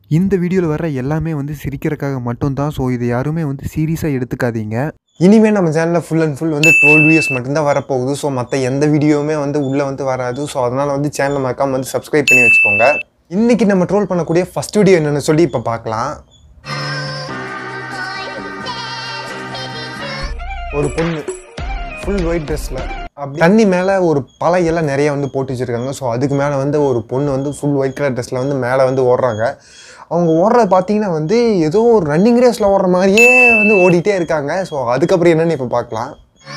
இந்த வீடியோவில் வர எல்லாமே வந்து சிரிக்கிறதுக்காக மட்டும்தான் ஸோ இதை யாருமே வந்து சீரியஸாக எடுத்துக்காதீங்க இனிமேல் நம்ம சேனலில் ஃபுல் அண்ட் ஃபுல் வந்து ட்ரோல் வீடியோஸ் மட்டும்தான் வரப்போகுது ஸோ மற்ற எந்த வீடியோவுமே வந்து உள்ளே வந்து வராது ஸோ அதனால் வந்து சேனலை மறக்காம வந்து சப்ஸ்கிரைப் பண்ணி வச்சுக்கோங்க இன்றைக்கி நம்ம ட்ரோல் பண்ணக்கூடிய ஃபஸ்ட் வீடியோ என்னென்னு சொல்லி இப்போ பார்க்கலாம் ஒரு பொண்ணு ஃபுல் ஒயிட் ட்ரெஸ்ஸில் அப்படி தண்ணி மேலே ஒரு பலை எல்லாம் நிறைய வந்து போட்டு வச்சுருக்காங்க ஸோ அதுக்கு மேலே வந்து ஒரு பொண்ணு வந்து ஃபுல் ஒயிட் கலர் ட்ரெஸ்ஸில் வந்து மேலே வந்து ஓடுறாங்க அவங்க ஓடுறது பார்த்தீங்கன்னா வந்து ஏதோ ஒரு ரன்னிங் ரேஸில் ஓடுற மாதிரியே வந்து ஓடிட்டே இருக்காங்க ஸோ அதுக்கப்புறம் என்னன்னு இப்போ பார்க்கலாம்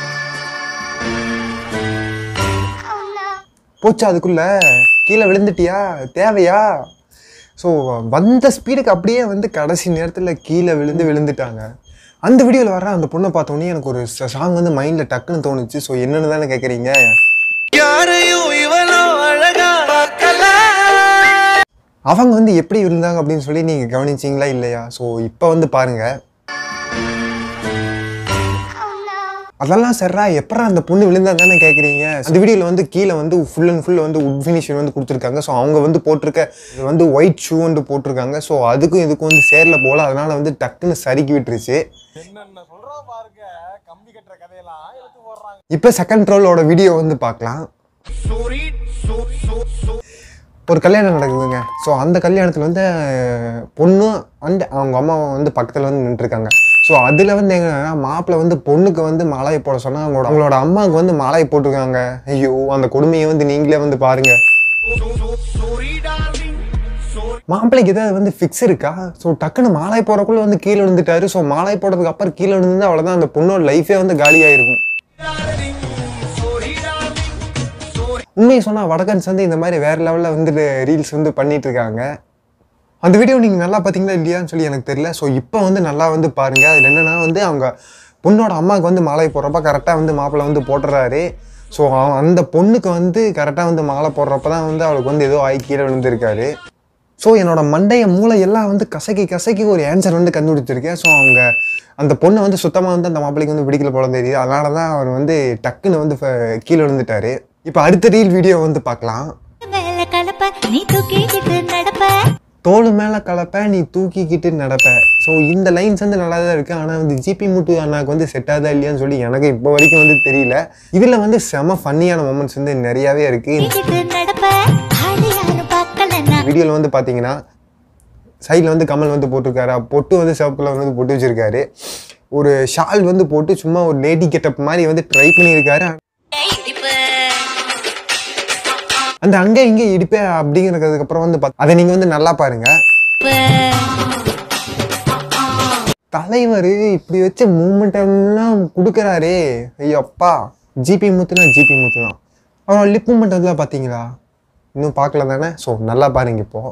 போச்சு அதுக்குள்ள கீழே விழுந்துட்டியா தேவையா ஸோ வந்த ஸ்பீடுக்கு அப்படியே வந்து கடைசி நேரத்தில் கீழே விழுந்து விழுந்துட்டாங்க அந்த வீடியோவில் வர அந்த பொண்ணை பார்த்தோன்னே எனக்கு ஒரு சாங் வந்து மைண்டில் டக்குன்னு தோணுச்சு ஸோ என்னன்னு தானே கேட்குறீங்க யாரையும் இவனோ அழகா பார்க்கல அவங்க வந்து எப்படி விழுந்தாங்க அப்படின்னு சொல்லி நீங்கள் கவனிச்சிங்களா இல்லையா ஸோ இப்போ வந்து பாருங்கள் அதெல்லாம் சர்ரா எப்பரா அந்த பொண்ணு விழுந்தா தானே கேட்குறீங்க அந்த வீடியோவில் வந்து கீழே வந்து ஃபுல் அண்ட் ஃபுல் வந்து உட் ஃபினிஷிங் வந்து கொடுத்துருக்காங்க ஸோ அவங்க வந்து போட்டிருக்க இது வந்து ஒயிட் ஷூ வந்து போட்டிருக்காங்க ஸோ அதுக்கும் இதுக்கும் வந்து சேரில் போல அதனால வந்து டக்குன்னு சறுக்கி விட்டுருச்சு இப்போ செகண்ட் ட்ரோலோட வீடியோ வந்து பார்க்கலாம் ஒரு கல்யாணம் நடக்குதுங்க ஸோ அந்த கல்யாணத்தில் வந்து அஹ், பொண்ணும் அண்ட் அவங்க அம்மா வந்து பக்கத்தில் வந்து நின்றுருக்காங்க ஸோ அதில் வந்து எங்கன்னா மாப்பிள்ளை வந்து பொண்ணுக்கு வந்து மாலையை போட சொன்னால் அவங்களோட அவங்களோட அம்மாவுக்கு வந்து மாலையை போட்டிருக்காங்க ஐயோ அந்த கொடுமையை வந்து நீங்களே வந்து பாருங்க மாப்பிள்ளைக்கு ஏதாவது வந்து ஃபிக்ஸ் இருக்கா ஸோ டக்குன்னு மாலை போடுறக்குள்ள வந்து கீழே விழுந்துட்டாரு ஸோ மாலை போடுறதுக்கு அப்புறம் கீழே விழுந்து அவ்வளோதான் அந்த பொண்ணோட லைஃபே வந்து காலியாயிருக்கும் உண்மையை சொன்னால் வடக்கன்ஸ் வந்து இந்த மாதிரி வேற லெவலில் வந்துட்டு ரீல்ஸ் வந்து பண்ணிட்டு இருக்காங்க அந்த வீடியோ நீங்கள் நல்லா பார்த்தீங்களா இல்லையான்னு சொல்லி எனக்கு தெரியல ஸோ இப்போ வந்து நல்லா வந்து பாருங்க அதில் என்னன்னா வந்து அவங்க பொண்ணோட அம்மாவுக்கு வந்து மாலை போடுறப்ப கரெக்டாக வந்து மாப்பிள்ளை வந்து போட்டுறாரு ஸோ அந்த பொண்ணுக்கு வந்து கரெக்டாக வந்து மாலை போடுறப்ப தான் வந்து அவளுக்கு வந்து ஏதோ ஆகி கீழே விழுந்திருக்காரு ஸோ என்னோட மண்டைய மூளை எல்லாம் வந்து கசக்கி கசக்கி ஒரு ஆன்சர் வந்து கண்டுபிடிச்சிருக்கேன் ஸோ அவங்க அந்த பொண்ணை வந்து சுத்தமாக வந்து அந்த மாப்பிள்ளைக்கு வந்து பிடிக்கல போல தெரியுது அதனால தான் அவர் வந்து டக்குன்னு வந்து ஃப- கீழே விழுந்துட்டாரு இப்போ அடுத்த ரீல் வீடியோ வந்து பார்க்கலாம் மேல கலப்ப நீ தூக்கிக்கிட்டு நடப்ப தோல் மேலே கலப்ப நீ தூக்கிக்கிட்டு நடப்ப ஸோ இந்த லைன்ஸ் வந்து நல்லா தான் இருக்குது ஆனால் வந்து ஜிபி முட்டு அண்ணாக்கு வந்து செட் ஆகுதா இல்லையான்னு சொல்லி எனக்கு இப்போ வரைக்கும் வந்து தெரியல இதில் வந்து செம ஃபன்னியான மூமெண்ட்ஸ் வந்து நிறையாவே இருக்குது தூக்கிக்கிட்டு நடப்ப ஆளு யாரும் பார்க்கலன்னா வீடியோவில் வந்து பார்த்தீங்கன்னா சைடில் வந்து கமல் வந்து போட்டிருக்காரு பொட்டு வந்து சிவப்பில் வந்து பொட்டு வச்சிருக்காரு ஒரு ஷால் வந்து போட்டு சும்மா ஒரு லேடி கெட்டப் மாதிரி வந்து ட்ரை பண்ணியிருக்காரு அந்த அங்கே இங்கே இடிப்பேன் அப்படிங்கிறதுக்கு அப்புறம் வந்து பாத்- அதை நீங்கள் வந்து நல்லா பாருங்க தலைவர் இப்படி வச்ச மூமெண்ட் எல்லாம் கொடுக்குறாரே ஐயோ அப்பா ஜிபி முத்துனா ஜிபி முத்து தான் அவரோட லிப் மூமெண்ட் எல்லாம் பார்த்தீங்களா இன்னும் பார்க்கல தானே ஸோ நல்லா பாருங்க இப்போ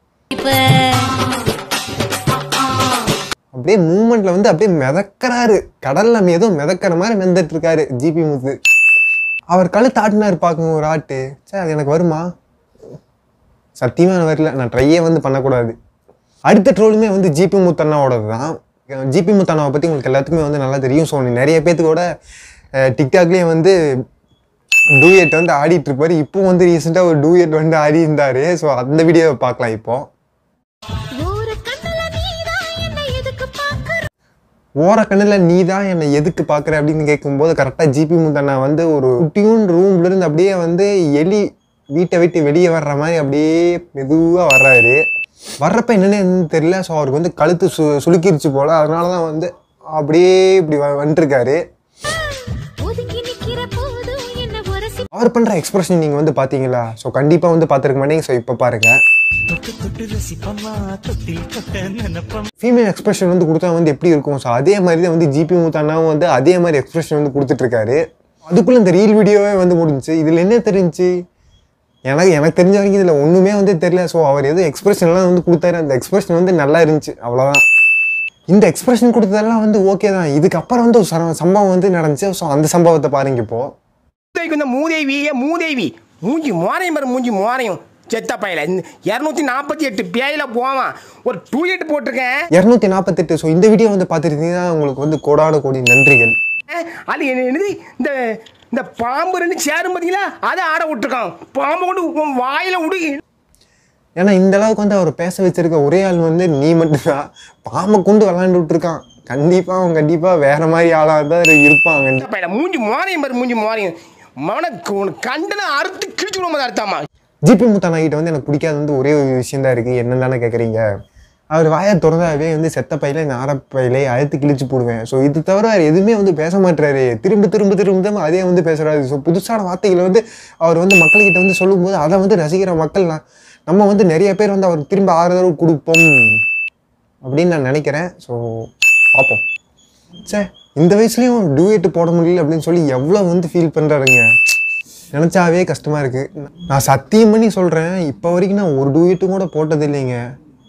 அப்படியே மூமெண்ட்ல வந்து அப்படியே மிதக்கறாரு கடல்ல ஏதோ மிதக்கிற மாதிரி மிதந்துட்டு இருக்காரு ஜிபி முத்து அவர் கழுத்து ஆட்டினாரு பார்க்குங்க ஒரு ஆட்டு சே அது எனக்கு வருமா சத்தியமா எனக்கு வரல நான் ட்ரையே வந்து பண்ணக்கூடாது அடுத்த ட்ரோலுமே வந்து ஜிபி முத்தண்ணாவோடது தான் ஜிபி முத்தண்ணாவை பற்றி உங்களுக்கு எல்லாத்துக்குமே வந்து நல்லா தெரியும் ஸோ நிறைய பேத்துக்கூட டிக்டாக்லேயே வந்து டூயட் வந்து ஆடிட்டு இருப்பாரு இப்போ வந்து ரீசெண்டாக ஒரு டூயட் வந்து ஆடி இருந்தாரு ஸோ அந்த வீடியோவை பார்க்கலாம் இப்போ ஒரு கண்ணுல நீதான் என்ன எதுக்கு பாக்குற ஓர கண்ணில் நீ தான் என்னை எதுக்கு பார்க்குற அப்படின்னு கேட்கும்போது கரெக்டாக ஜிபி முத்தண்ணா வந்து ஒரு குட்டியூன் ரூம்ல இருந்து அப்படியே வந்து எலி வீட்டை விட்டு வெளியே வர்ற மாதிரி அப்படியே மெதுவாக வர்றாரு வர்றப்ப என்னன்னு தெரியல ஸோ அவருக்கு வந்து கழுத்து சு சுளுக்கிருச்சு போல அதனால தான் வந்து அப்படியே இப்படி வ- வந்துட்டுருக்காரு ஒதுங்கி நிக்கிற போதும் என்ன உரசி அவர் பண்ணுற எக்ஸ்பிரஷன் நீங்கள் வந்து பார்த்தீங்களா ஸோ கண்டிப்பாக வந்து பார்த்துருக்க மாட்டீங்க ஸோ இப்போ பாருங்கள் தொட்டு தொட்டு ரசிப்பம்மா தொட்டில் தொட்ட நினைப்பம் ஃபீமேல் எக்ஸ்பிரஷன் வந்து கொடுத்தா வந்து எப்படி இருக்கும் ஸோ அதே மாதிரி தான் வந்து ஜிபி முத்தானாவும் வந்து அதே மாதிரி எக்ஸ்பிரஷன் வந்து கொடுத்துட்ருக்காரு அதுக்குள்ளே இந்த ரீல் வீடியோவே வந்து முடிஞ்சுச்சு இதில் என்ன தெரிஞ்சுச்சு எனக்கு எனக்கு தெரிஞ்ச வரைக்கும் இதில் ஒன்றுமே வந்து தெரியல ஸோ அவர் எதுவும் எக்ஸ்பிரஷன்லாம் வந்து கொடுத்தாரு அந்த எக்ஸ்பிரஷன் வந்து நல்லா இருந்துச்சு அவ்வளோதான் இந்த எக்ஸ்பிரஷன் கொடுத்ததெல்லாம் வந்து ஓகே தான் இதுக்கப்புறம் வந்து ஒரு சர- சம்பவம் வந்து நடந்துச்சு ஸோ அந்த சம்பவத்தை பாருங்க இப்போ மூதேவிக்கு இந்த மூதேவியே மூதேவி மூஞ்சி மோரையும் பாரு மூஞ்சி மோரையும் செத்த பையில இரநூத்தி நாற்பத்தி எட்டு பேயில போவான் ஒரு டூ எயிட் போட்டிருக்கேன் இரநூத்தி நாற்பத்தெட்டு ஸோ இந்த வீடியோ வந்து பார்த்துருந்தீங்கன்னா உங்களுக்கு வந்து கோடான கோடி நன்றிகள் அஹ், அது என்ன- என்னது இந்த இந்த பாம்பு ரெண்டு சேரும் பார்த்தீங்களா அதை ஆட விட்டுருக்கான் பாம்பு கொண்டு உன் வாயில விடு ஏன்னா இந்த அளவுக்கு வந்து அவர் பேச வச்சிருக்க ஒரே ஆள் வந்து நீ மட்டும்தான் பாம்பை கொண்டு விளாண்டு விட்டுருக்கான் கண்டிப்பாக அவன் கண்டிப்பாக வேற மாதிரி ஆளாக தான் இருப்பான் கண்டிப்பா. செத்த பையல மூஞ்சி மோரையும் பாரு மூஞ்சி மோரையும் மவனுக்கு உனக்கு கண்டன அறுத்து கிழிச்சு விடும்போது அர்த்தமா ஜிபி முத்தானா கிட்ட வந்து எனக்கு பிடிக்காத வந்து ஒரே ஒரு விஷயம் தான் இருக்குது என்னன்னு தானே கேட்குறீங்க அவர் வாயை திறந்தாவே வந்து செத்த பையில நார பையிலே அழுத்து கிழிச்சு போடுவேன் ஸோ இது தவிர வேறு எதுவுமே வந்து பேச மாட்டாரு திரும்ப திரும்ப திரும்ப திரும்ப அதே வந்து பேசுறாரு ஸோ புதுசான வார்த்தைகளை வந்து அவர் வந்து மக்கள்கிட்ட வந்து சொல்லும்போது அதை வந்து ரசிக்கிற மக்கள் நான் நம்ம வந்து நிறைய பேர் வந்து அவருக்கு திரும்ப ஆறுதல் கொடுப்போம் அப்படின்னு நான் நினைக்கிறேன் ஸோ பார்ப்போம் சே இந்த வயசுலேயும் டூயட்டு போட முடியல அப்படின்னு சொல்லி எவ்வளோ வந்து ஃபீல் பண்ணுறாருங்க நினச்சாவே கஷ்டமாக இருக்குது நான் சத்தியம் பண்ணி சொல்கிறேன் இப்போ வரைக்கும் நான் ஒரு டூயட்டும் கூட போட்டது இல்லைங்க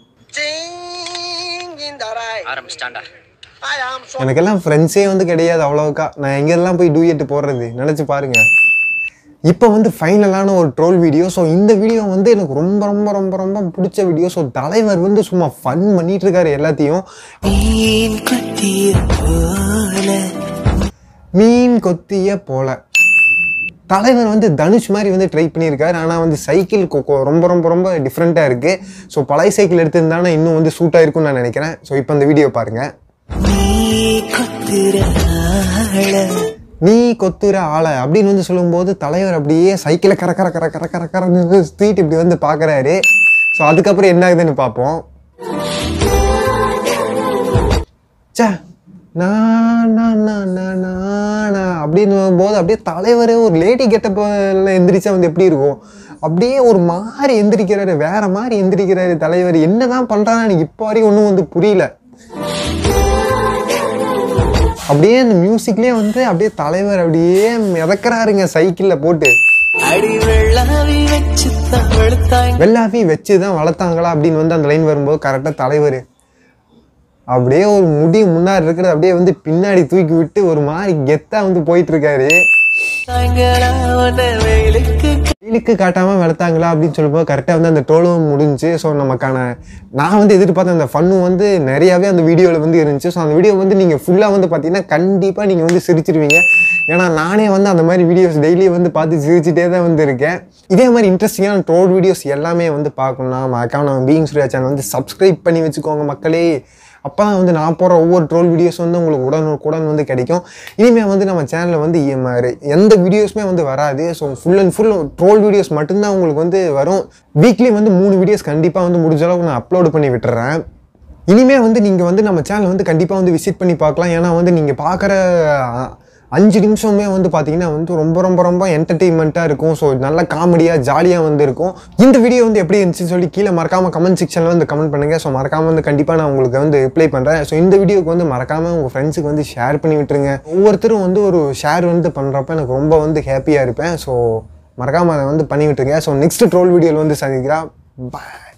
எனக்கெல்லாம் ஃப்ரெண்ட்ஸே வந்து கிடையாது அவ்வளோக்கா நான் எங்கெல்லாம் போய் டூயட்டு போடுறது நினச்சி பாருங்க இப்போ வந்து ஃபைனலான ஒரு ட்ரோல் வீடியோ ஸோ இந்த வீடியோ வந்து எனக்கு ரொம்ப ரொம்ப ரொம்ப ரொம்ப பிடிச்ச வீடியோ ஸோ தலைவர் வந்து சும்மா ஃபன் பண்ணிட்டு இருக்காரு எல்லாத்தையும் மீன் கொத்திய போல மீன் கொத்திய போல தலைவர் வந்து தனுஷ் மாதிரி வந்து ட்ரை பண்ணியிருக்காரு ஆனால் வந்து சைக்கிள் கொ- கொ- ரொம்ப ரொம்ப ரொம்ப டிஃப்ரெண்ட்டாக இருக்குது ஸோ பழைய சைக்கிள் எடுத்திருந்தானா இன்னும் வந்து சூட்டாக இருக்கும்னு நான் நினைக்கிறேன் ஸோ இப்போ அந்த வீடியோ பாருங்கள் நீ கொத்துற ஆள நீ கொத்துற ஆளை அப்படின்னு வந்து சொல்லும்போது தலைவர் அப்படியே சைக்கிளை கர கர கர கர கர கரன்னு ஸ்ட்ரீட் இப்படி வந்து பார்க்குறாரு ஸோ அதுக்கப்புறம் என்ன ஆகுதுன்னு பார்ப்போம் ச்சே நான் நான் நான் நான் நான் நான் அப்படின்னு போது அப்படியே தலைவரே ஒரு லேடி கெட்டப்பில் எந்திரிச்சா வந்து எப்படி இருக்கும் அப்படியே ஒரு மாதிரி எந்திரிக்கிறாரு வேற மாதிரி எந்திரிக்கிறாரு தலைவர் என்னதான் பண்றான்னு எனக்கு இப்போ வரைக்கும் ஒன்றும் வந்து புரியல அப்படியே அந்த மியூசிக்லேயே வந்து அப்படியே தலைவர் அப்படியே மிதக்கிறாருங்க சைக்கிளில் போட்டு அடி வெள்ளாவி வச்சு தவழ்த்தாங்க வெள்ளாவி வச்சு தான் வளர்த்தாங்களா அப்படின்னு வந்து அந்த லைன் வரும்போது கரெக்டாக தலைவர் அப்படியே ஒரு முடி முன்னாடி இருக்கிறது அப்படியே வந்து பின்னாடி தூக்கி விட்டு ஒரு மாதிரி கெத்தாக வந்து போயிட்டு இருக்காரு தாங்களா உன்னை வெயிலுக்கு வெயிலுக்கு காட்டாம வளர்த்தாங்களா அப்படின்னு சொல்லும்போது கரெக்டாக வந்து அந்த ட்ரோலும் முடிஞ்சு ஸோ நமக்கான நான் வந்து எதிர்பார்த்த அந்த ஃபன்னும் வந்து நிறையாவே அந்த வீடியோவில் வந்து இருந்துச்சு ஸோ அந்த வீடியோ வந்து நீங்கள் ஃபுல்லாக வந்து பார்த்தீங்கன்னா கண்டிப்பாக நீங்கள் வந்து சிரிச்சிருவீங்க ஏன்னா நானே வந்து அந்த மாதிரி வீடியோஸ் டெய்லி வந்து பார்த்து சிரிச்சிட்டே தான் வந்து இருக்கேன் இதே மாதிரி இன்ட்ரெஸ்டிங்கான ட்ரோல் வீடியோஸ் எல்லாமே வந்து பார்க்கணும்னா மறக்காம நம்ம பீயிங் சூர்யா சேனல் வந்து சப்ஸ்கிரைப் பண்ணி வச்சுக்கோங்க மக்களே அப்போ தான் வந்து நான் போடுற ஒவ்வொரு ட்ரோல் வீடியோஸ் வந்து உங்களுக்கு உடனுக்குடன் வந்து கிடைக்கும் இனிமேல் வந்து நம்ம சேனலில் வந்து EMR எந்த வீடியோஸுமே வந்து வராது so full and full troll videos மட்டும்தான் உங்களுக்கு வந்து வரும் வீக்லி வந்து மூணு வீடியோஸ் கண்டிப்பாக வந்து முடிஞ்ச அளவுக்கு நான் அப்லோட் பண்ணி விட்டுறேன் இனிமேல் வந்து நீங்கள் வந்து நம்ம சேனல் வந்து கண்டிப்பாக வந்து விசிட் பண்ணி பார்க்கலாம் ஏன்னா வந்து நீங்கள் பார்க்குற அஞ்சு நிமிஷமே வந்து பார்த்தீங்கன்னா வந்து ரொம்ப ரொம்ப ரொம்ப என்டர்டெயின்மெண்ட்டாக இருக்கும் ஸோ நல்ல காமெடியாக ஜாலியாக வந்து இருக்கும் இந்த வீடியோ வந்து எப்படி இருந்துச்சுன்னு சொல்லி கீழே மறக்காமல் கமெண்ட் செக்ஷனில் வந்து கமெண்ட் பண்ணுங்கள் ஸோ மறக்காமல் வந்து கண்டிப்பாக நான் உங்களுக்கு வந்து ரிப்ளை பண்ணுறேன் ஸோ இந்த வீடியோக்கு வந்து மறக்காமல் உங்கள் ஃப்ரெண்ட்ஸுக்கு வந்து ஷேர் பண்ணி விட்டுருங்க ஒவ்வொருத்தரும் வந்து ஒரு ஷேர் வந்து பண்ணுறப்ப எனக்கு ரொம்ப வந்து ஹாப்பியாக இருப்பேன் ஸோ மறக்காமல் அதை வந்து பண்ணி விட்டுருங்க ஸோ நெக்ஸ்ட் ட்ரோல் வீடியோவில் வந்து சந்திக்கிறா பாய்